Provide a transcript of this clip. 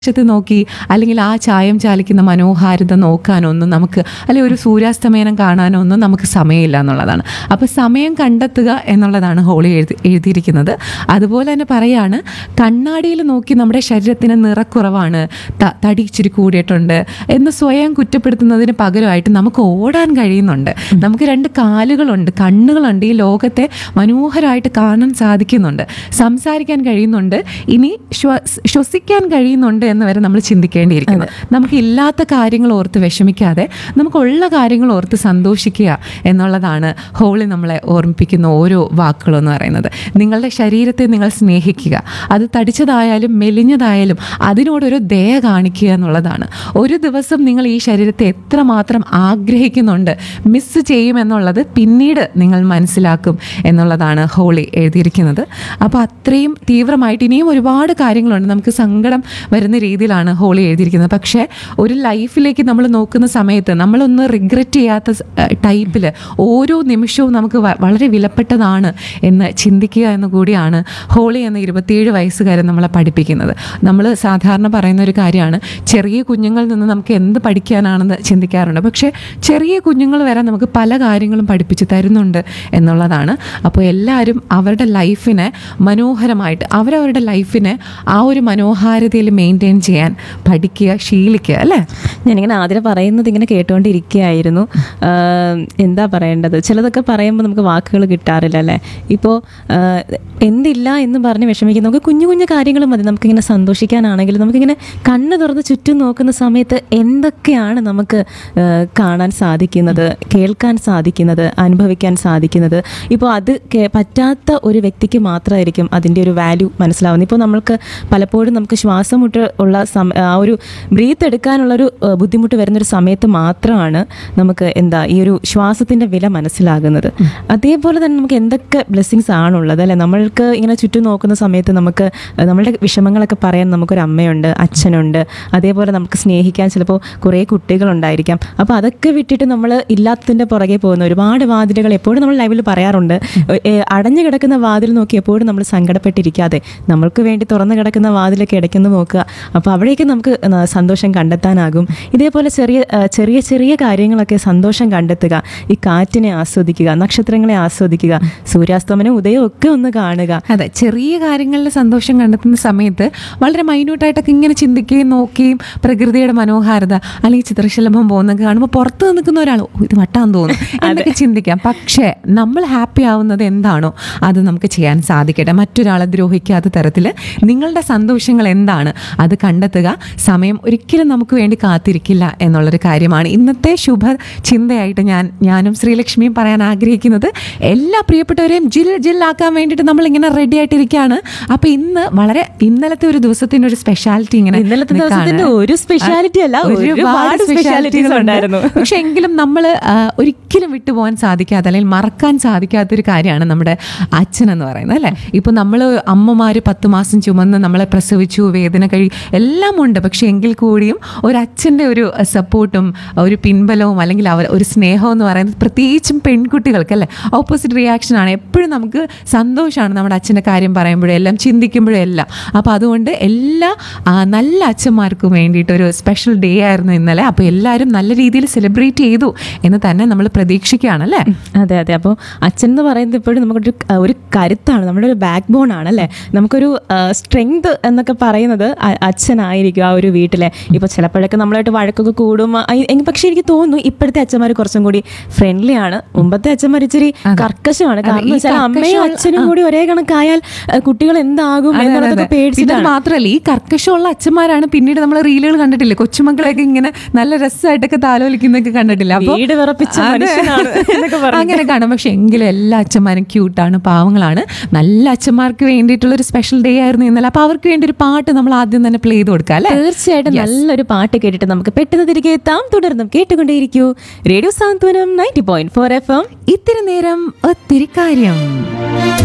ക്ഷത്തെ നോക്കി അല്ലെങ്കിൽ ആ ചായം ചാലിക്കുന്ന മനോഹാരിത നോക്കാനൊന്നും നമുക്ക് അല്ലെങ്കിൽ ഒരു സൂര്യാസ്തമയനം കാണാനോ ഒന്നും നമുക്ക് സമയമില്ല എന്നുള്ളതാണ് അപ്പോൾ സമയം കണ്ടെത്തുക എന്നുള്ളതാണ് ഹോളി എഴുതി എഴുതിയിരിക്കുന്നത് അതുപോലെ തന്നെ പറയാണ് കണ്ണാടിയിൽ നോക്കി നമ്മുടെ ശരീരത്തിന് നിറക്കുറവാണ് ത- തടി ഇച്ചിരി കൂടിയിട്ടുണ്ട് എന്ന് സ്വയം കുറ്റപ്പെടുത്തുന്നതിന് പകരമായിട്ട് നമുക്ക് ഓടാൻ കഴിയുന്നുണ്ട് നമുക്ക് രണ്ട് കാലുകളുണ്ട് കണ്ണുകളുണ്ട് ഈ ലോകത്തെ മനോഹരമായിട്ട് കാണാൻ സാധിക്കുന്നുണ്ട് സംസാരിക്കാൻ കഴിയുന്നുണ്ട് ഇനി ശ്വ- ശ്വസിക്കാൻ കഴിയുന്നുണ്ട് എന്ന് വരെ നമ്മൾ ചിന്തിക്കേണ്ടിയിരിക്കുന്നു നമുക്ക് ഇല്ലാത്ത കാര്യങ്ങൾ ഓർത്ത് വിഷമിക്കാതെ നമുക്കുള്ള കാര്യങ്ങൾ ഓർത്ത് സന്തോഷിക്കുക എന്നുള്ളതാണ് ഹോളി നമ്മളെ ഓർമ്മിപ്പിക്കുന്ന ഓരോ വാക്കുകളും എന്ന് പറയുന്നത് നിങ്ങളുടെ ശരീരത്തെ നിങ്ങൾ സ്നേഹിക്കുക അത് തടിച്ചതായാലും മെലിഞ്ഞതായാലും അതിനോടൊരു ദയ കാണിക്കുക എന്നുള്ളതാണ് ഒരു ദിവസം നിങ്ങൾ ഈ ശരീരത്തെ എത്രമാത്രം ആഗ്രഹിക്കുന്നുണ്ട് മിസ് ചെയ്യുമെന്നുള്ളത് പിന്നീട് നിങ്ങൾ മനസ്സിലാക്കും എന്നുള്ളതാണ് ഹോളി എഴുതിയിരിക്കുന്നത് അപ്പോൾ അത്രയും തീവ്രമായിട്ട് ഇനിയും ഒരുപാട് കാര്യങ്ങളുണ്ട് നമുക്ക് സങ്കടം വരുന്ന രീതിയിലാണ് ഹോളി എഴുതിയിരിക്കുന്നത് പക്ഷേ ഒരു ലൈഫിലേക്ക് നമ്മൾ നോക്കുന്ന സമയത്ത് നമ്മളൊന്ന് റിഗ്രറ്റ് ചെയ്യാത്ത ടൈപ്പിൽ ഓരോ നിമിഷവും നമുക്ക് വ- വളരെ വിലപ്പെട്ടതാണ് എന്ന് ചിന്തിക്കുക എന്ന് കൂടിയാണ് ഹോളി എന്ന ഇരുപത്തിയേഴ് വയസ്സുകാരൻ നമ്മളെ പഠിപ്പിക്കുന്നത് നമ്മൾ സാധാരണ പറയുന്ന ഒരു കാര്യമാണ് ചെറിയ കുഞ്ഞുങ്ങളിൽ നിന്ന് നമുക്ക് എന്ത് പഠിക്കാനാണെന്ന് ചിന്തിക്കാറുണ്ട് പക്ഷേ ചെറിയ കുഞ്ഞുങ്ങൾ വരെ നമുക്ക് പല കാര്യങ്ങളും പഠിപ്പിച്ച് തരുന്നുണ്ട് എന്നുള്ളതാണ് അപ്പോൾ എല്ലാവരും അവരുടെ ലൈഫിനെ മനോഹരമായിട്ട് അവരവരുടെ ലൈഫിനെ ആ ഒരു മനോഹാരിതയിൽ മെയിൻറ്റെയിൻ ചെയ്യാൻ പഠിക്കുക ശീലിക്കുക അല്ലേ ഞാനിങ്ങനെ ആദ്യം പറയുന്നത് ഇങ്ങനെ കേട്ടുകൊണ്ടിരിക്കുകയായിരുന്നു ആഹ് എന്താ പറയേണ്ടത് ചിലതൊക്കെ പറയുമ്പോൾ നമുക്ക് വാക്കുകൾ കിട്ടാറില്ല അല്ലേ ഇപ്പോൾ എന്തില്ല എന്ന് പറഞ്ഞ് വിഷമിക്കുന്ന നമുക്ക് കുഞ്ഞു കുഞ്ഞു കാര്യങ്ങൾ മതി നമുക്കിങ്ങനെ സന്തോഷിക്കാനാണെങ്കിലും നമുക്കിങ്ങനെ കണ്ണ് തുറന്ന് ചുറ്റും നോക്കുന്ന സമയത്ത് എന്തൊക്കെയാണ് നമുക്ക് ആഹ് കാണാൻ സാധിക്കുന്നത് കേൾക്കാൻ സാധിക്കുന്നത് അനുഭവിക്കാൻ സാധിക്കുന്നത് ഇപ്പോൾ അത് കേ- പറ്റാത്ത ഒരു വ്യക്തിക്ക് മാത്രമായിരിക്കും അതിൻ്റെ ഒരു വാല്യൂ മനസ്സിലാവുന്നത് ഇപ്പോൾ നമ്മൾക്ക് പലപ്പോഴും നമുക്ക് ശ്വാസമുട്ട് ഉള്ള സം- ആ ഒരു ബ്രീത്ത് എടുക്കാനുള്ളൊരു ഏഹ്, ബുദ്ധിമുട്ട് വരുന്നൊരു സമയത്ത് മാത്രമാണ് നമുക്ക് എന്താ ഈ ഒരു ശ്വാസത്തിൻ്റെ വില മനസ്സിലാകുന്നത് അതേപോലെ തന്നെ നമുക്ക് എന്തൊക്കെ ബ്ലെസ്സിങ്സ് ആണുള്ളത് അല്ലെ നമ്മൾക്ക് ഇങ്ങനെ ചുറ്റും നോക്കുന്ന സമയത്ത് നമുക്ക് ഏഹ്, നമ്മളുടെ വിഷമങ്ങളൊക്കെ പറയാൻ നമുക്കൊരു അമ്മയുണ്ട് അച്ഛനുണ്ട് അതേപോലെ നമുക്ക് സ്നേഹിക്കാൻ ചിലപ്പോൾ കുറേ കുട്ടികളുണ്ടായിരിക്കാം അപ്പോൾ അതൊക്കെ വിട്ടിട്ട് നമ്മൾ ഇല്ലാത്തതിൻ്റെ പുറകെ പോകുന്ന ഒരുപാട് വാതിലുകൾ എപ്പോഴും നമ്മൾ ലൈവിൽ പറയാറുണ്ട് ഏഹ്, അടഞ്ഞു കിടക്കുന്ന വാതിൽ നോക്കി എപ്പോഴും നമ്മൾ സങ്കടപ്പെട്ടിരിക്കാതെ നമ്മൾക്ക് വേണ്ടി തുറന്നു കിടക്കുന്ന വാതിലൊക്കെ ഇടയ്ക്കൊന്ന് നോക്കുക അപ്പോൾ അവിടേക്ക് നമുക്ക് ന- സന്തോഷം കണ്ടെത്താനാകും ഇതേപോലെ ചെറിയ ആ, ചെറിയ ചെറിയ കാര്യങ്ങളൊക്കെ സന്തോഷം കണ്ടെത്തുക ഈ കാറ്റിനെ ആസ്വദിക്കുക നക്ഷത്രങ്ങളെ ആസ്വദിക്കുക സൂര്യാസ്തമനം ഉദയം ഒക്കെ ഒന്ന് കാണുക അതെ ചെറിയ കാര്യങ്ങളിൽ സന്തോഷം കണ്ടെത്തുന്ന സമയത്ത് വളരെ മൈന്യൂട്ടായിട്ടൊക്കെ ഇങ്ങനെ ചിന്തിക്കുകയും നോക്കുകയും പ്രകൃതിയുടെ മനോഹാരിത അല്ലെങ്കിൽ ചിത്രശലഭം പോകുന്നൊക്കെ കാണുമ്പോൾ പുറത്ത് നിൽക്കുന്ന ഒരാൾ "ഓ, ഇത് വട്ടാന്ന് തോന്നുന്നു എന്നൊക്കെ ചിന്തിക്കാം പക്ഷേ നമ്മൾ ഹാപ്പി ആവുന്നത് എന്താണോ അത് നമുക്ക് ചെയ്യാൻ സാധിക്കട്ടെ മറ്റൊരാളെ ദ്രോഹിക്കാത്ത തരത്തിൽ നിങ്ങളുടെ സന്തോഷങ്ങൾ എന്താണ് അത് കണ്ടെത്തുക സമയം ഒരിക്കലും നമുക്ക് വേണ്ടി കാത്തിരിക്കില്ല എന്നുള്ളൊരു കാര്യമാണ് ഇന്നത്തെ ശുഭ ചിന്തയായിട്ട് ഞാൻ ഞാനും ശ്രീലക്ഷ്മിയും പറയാൻ ആഗ്രഹിക്കുന്നത് എല്ലാ പ്രിയപ്പെട്ടവരെയും ജിൽ ജില്ലാക്കാൻ വേണ്ടിയിട്ട് നമ്മളിങ്ങനെ റെഡി ആയിട്ടിരിക്കുകയാണ് അപ്പൊ ഇന്ന് വളരെ ഇന്നലത്തെ ഒരു ദിവസത്തിന്റെ ഒരു സ്പെഷ്യാലിറ്റി ഇങ്ങനെ ഇന്നലത്തെ നിൽക്കാണ്. ദിവസത്തിന്റെ ഒരു speciality അല്ല, ഒരുപാട് specialities ഉണ്ടായിരുന്നു. പക്ഷെ എങ്കിലും നമ്മൾ ഒരിക്കലും വിട്ടുപോകാൻ സാധിക്കാത്ത അല്ലെങ്കിൽ മറക്കാൻ സാധിക്കാത്തൊരു കാര്യമാണ് നമ്മുടെ അച്ഛൻ എന്ന് പറയുന്നത് അല്ലേ ഇപ്പൊ നമ്മൾ അമ്മമാര് പത്ത് മാസം ചുമന്ന് നമ്മളെ പ്രസവിച്ചു വേദന കഴി എല്ലാം ഉണ്ട് പക്ഷെ എങ്കിൽ കൂടിയും ഒരു അച്ഛൻ്റെ ഒരു സപ്പോർട്ടും ഒരു പിൻബലവും അല്ലെങ്കിൽ അവർ ഒരു സ്നേഹം എന്ന് പറയുന്നത് പ്രത്യേകിച്ചും പെൺകുട്ടികൾക്ക് അല്ലേ ഓപ്പോസിറ്റ് റിയാക്ഷൻ ആണ് എപ്പോഴും നമുക്ക് സന്തോഷമാണ് നമ്മുടെ അച്ഛൻ്റെ കാര്യം പറയുമ്പോഴും എല്ലാം ചിന്തിക്കുമ്പോഴും എല്ലാം അപ്പോൾ അതുകൊണ്ട് എല്ലാ ആ, നല്ല അച്ഛന്മാർക്കും വേണ്ടിയിട്ട് ഒരു സ്പെഷ്യൽ ഡേ ആയിരുന്നു ഇന്നലെ അപ്പോൾ എല്ലാവരും നല്ല രീതിയിൽ സെലിബ്രേറ്റ് ചെയ്തു എന്ന് തന്നെ നമ്മൾ പ്രതീക്ഷിക്കുകയാണ് അല്ലേ അതെ അതെ അപ്പോൾ അച്ഛൻ എന്ന് പറയുന്നത് ഇപ്പോഴും നമുക്കൊരു ആ, ഒരു കരുത്താണ് നമ്മുടെ ഒരു ബാക്ക് ബോൺ ആണ് അല്ലേ നമുക്കൊരു സ്ട്രെങ്ത് എന്നൊക്കെ പറയുന്നത് അ- അച്ഛനായിരിക്കും ആ ഒരു വീട്ടിലെ ഇപ്പോൾ ചിലപ്പോഴൊക്കെ നമ്മളായിട്ട് വഴക്കൊക്കെ കൂടും ആ, എങ്കിൽ പക്ഷേ എനിക്ക് തോന്നുന്നു ഇപ്പോഴത്തെ അച്ഛന്മാർ കുറച്ചും കൂടി ഫ്രണ്ട്ലി ആണ് മുമ്പത്തെ അച്ഛന്മാർ ഇച്ചിരി കർക്കശമാണ് കാരണം ഈ വെച്ചാൽ അമ്മയും കർക്കശമുള്ള- അച്ഛനും കൂടി ഒരേ കണക്കായാൽ ആ, കുട്ടികൾ എന്താകും അതെ, അതെ, എന്നുള്ളതൊക്കെ അതെ. പിന്നെ പേടിച്ചിട്ടാണ് മാത്രമല്ല ഈ കർക്കശമുള്ള അച്ഛന്മാരാണ് പിന്നീട് നമ്മൾ റീലുകൾ കണ്ടിട്ടില്ലേ കൊച്ചുമക്കളെയൊക്കെ ഇങ്ങനെ നല്ല രസമായിട്ടൊക്കെ താലോലിക്കുന്നൊക്കെ കണ്ടിട്ടില്ല അപ്പൊ വീട് വിറപ്പിച്ച അതെ. മനുഷ്യനാണ് എന്നൊക്കെ പറഞ്ഞ്. അങ്ങനെ കാണാം പക്ഷെ എങ്കിലും എല്ലാ അച്ഛന്മാരും ക്യൂട്ടാണ് പാവങ്ങളാണ് നല്ല അച്ഛന്മാർക്ക് വേണ്ടിയിട്ടുള്ള ഒരു സ്പെഷ്യൽ ഡേ ആയിരുന്നു ഇന്നലെ അപ്പൊ അവർക്ക് വേണ്ടി ഒരു പാട്ട് നമ്മൾ ആദ്യം തന്നെ പ്ലേ ചെയ്ത് കൊടുക്കാം അല്ലേ തീർച്ചയായിട്ടും നല്ലൊരു പാട്ട് കേട്ടിട്ട് നമുക്ക് പെട്ടെന്ന് തിരികെ എത്താം തുടർന്നും കേട്ടുകൊണ്ടേയിരിക്കൂ radio Santhwanam ninety point four F M ഇത്തിരി നേരം ഒത്തിരി കാര്യം